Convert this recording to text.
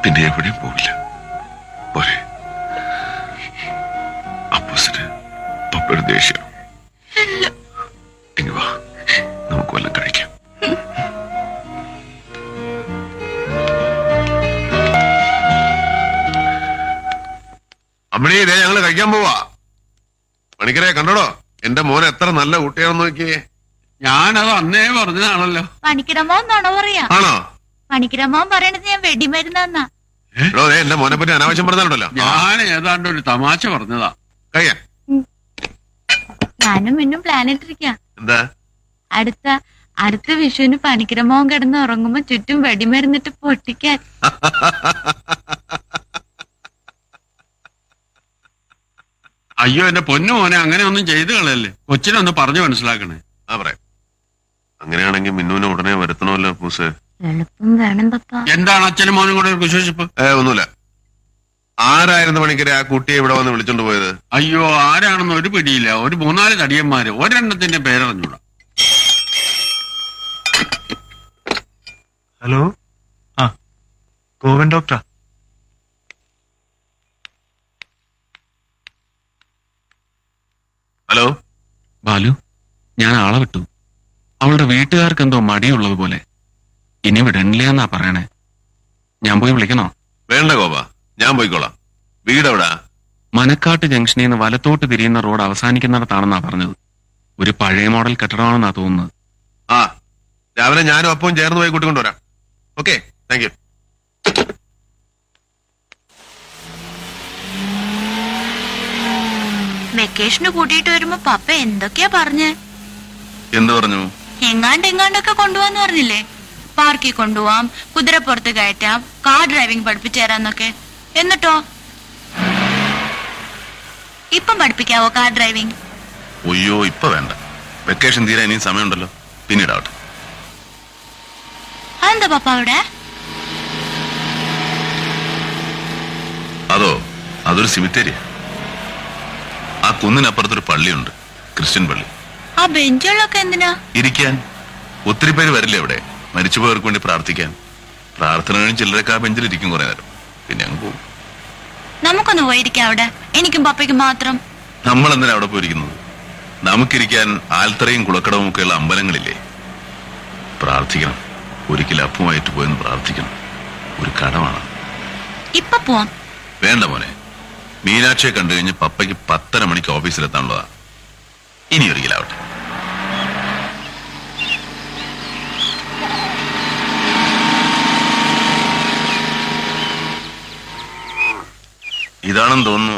പിന്നെ എവിടെയും പോവില്ല പോരെ അപ്പൂസിന് പപ്പയുടെ ദേഷ്യം ഇനി വാ നമുക്ക് വല്ലതും കഴിക്കാം അമ്മണി ഇതേ ഞങ്ങള് കഴിക്കാൻ പോവാ പണിക്കരെ കണ്ടോടോ എന്റെ മോൻ എത്ര നല്ല കുട്ടിയാണെന്ന് നോക്കിയേ ഞാനത് അന്നേ പറഞ്ഞതാണല്ലോ പണിക്കിരമോൻ നുണ പറയാ ആണോ പണിക്കിരമോൻ പറയണത് ഞാൻ വെടിമരുന്നാന്നാ എടോ ദേ എന്റെ മോനെ പറ്റി അനാവശ്യം പറഞ്ഞാലുണ്ടല്ലോ ഞാൻ ഏതാണ്ട് ഒരു തമാശ പറഞ്ഞതാ കഴിയാൻ ഞാനും മിന്നും പ്ലാൻ ഇട്ടിരിക്ക എന്താ അടുത്ത അടുത്ത വിഷുവിന് പണിക്കിരമോൻ കിടന്ന് ഉറങ്ങുമ്പോ ചുറ്റും വെടിമരുന്നിട്ട് പൊട്ടിക്കാൻ അയ്യോ എന്റെ പൊന്നു മോനെ അങ്ങനെ ഒന്നും ചെയ്തു കളയല്ലേ കൊച്ചിനൊന്ന് പറഞ്ഞു മനസ്സിലാക്കണേ ആ പറയാം അങ്ങനെയാണെങ്കിൽ മിന്നുവിനെ ഉടനെ വരുത്തണമല്ലോ പൂസ് എളുപ്പം വേണം പപ്പ എന്താണ് അച്ഛനും മോനും കൂടെ ഒരു വിശ്വസിപ്പ് ഏ ഒന്നുമില്ല ആരായിരുന്നു പണിക്കരെ ആ കുട്ടിയെ ഇവിടെ വന്ന് വിളിച്ചോണ്ട് പോയത് അയ്യോ ആരാണെന്ന് ഒരു പിടിയില്ല ഒരു മൂന്നാല് തടിയന്മാര് ഒരെണ്ണത്തിന്റെ പേരറിഞ്ഞൂടാ ഹലോ ആ ഗോവൻ ഡോക്ടറാ ഹലോ ബാലു ഞാൻ ആളെ വിട്ടു അവളുടെ വീട്ടുകാർക്ക് എന്തോ മടിയുള്ളത് പോലെ ഇനി വിടണില്ലാന്നാ പറയണേ ഞാൻ പോയി വിളിക്കണോ വേണ്ട ഗോപ ഞാൻ പോയിക്കോളാം വീട് എവിടാ മനക്കാട്ട് ജംഗ്ഷനിൽ നിന്ന് വലത്തോട്ട് തിരിയുന്ന റോഡ് അവസാനിക്കുന്നിടത്താണെന്നാ പറഞ്ഞത് ഒരു പഴയ മോഡൽ കെട്ടിടമാണെന്നാ തോന്നുന്നത് ആ രാവിലെ ഞാനും അപ്പവും ചേർന്ന് പോയി കൂട്ടിക്കൊണ്ടുവരാം ഓക്കെ താങ്ക് യു വെക്കേഷന് കൂട്ടിയിട്ട് വരുമ്പോ പപ്പ എന്തൊക്കെയാ പറഞ്ഞേ എന്ത് പറഞ്ഞു എങ്ങാണ്ട് എങ്ങാണ്ടൊക്കെ കൊണ്ടുപോവാന്ന് പറഞ്ഞില്ലേ പാർക്കിൽ കൊണ്ടുപോവാം കുതിരപ്പുറത്ത് കയറ്റാം കാർ ഡ്രൈവിംഗ് പഠിപ്പിച്ചു തരാന്നൊക്കെ എന്നിട്ടോ ഇപ്പം പഠിപ്പിക്കാവോ കാർ ഡ്രൈവിംഗ് ഒയ്യോ ഇപ്പൊ വേണ്ട വെക്കേഷൻ തീരാൻ ഇനിയും സമയമുണ്ടല്ലോ പിന്നീടാവട്ടെ അതെന്താ പപ്പ അവിടെ അതോ അതൊരു സിമിത്തേരിയ ആ കുന്നിനപ്പുറത്തൊരു പള്ളിയുണ്ട് ക്രിസ്ത്യൻ പള്ളി ആ ബെഞ്ചുകളൊക്കെ എന്തിനാ ഇരിക്കാൻ ഒത്തിരി പേര് വരില്ലേ അവിടെ മരിച്ചുപോയവർക്ക് വേണ്ടി പ്രാർത്ഥിക്കാൻ പ്രാർത്ഥന കഴിഞ്ഞ് ചിലരൊക്കെ ആ ബെഞ്ചിൽ ഇരിക്കും കുറെ നേരം പിന്നെ അങ്ങ് പോകും നമുക്കൊന്ന് പോയിരിക്കാം അവിടെ എനിക്കും പപ്പയ്ക്കും മാത്രം നമ്മൾ എന്തിനാ അവിടെ പോയിരിക്കുന്നത് നമുക്കിരിക്കാൻ ആൽത്തറയും കുളക്കടവും ഒക്കെയുള്ള അമ്പലങ്ങളില്ലേ പ്രാർത്ഥിക്കണം ഒരിക്കൽ അപ്പുമായിട്ട് പോയെന്ന് പ്രാർത്ഥിക്കണം ഒരു കടമാണ് ഇപ്പൊ പോവാം വേണ്ട മോനെ മീനാക്ഷിയെ കണ്ടു കഴിഞ്ഞ് പപ്പയ്ക്ക് പത്തര മണിക്ക് ഓഫീസിലെത്താനുള്ളതാ ഇനി ഒരിക്കലാവട്ടെ ഇതാണെന്ന് തോന്നുന്നു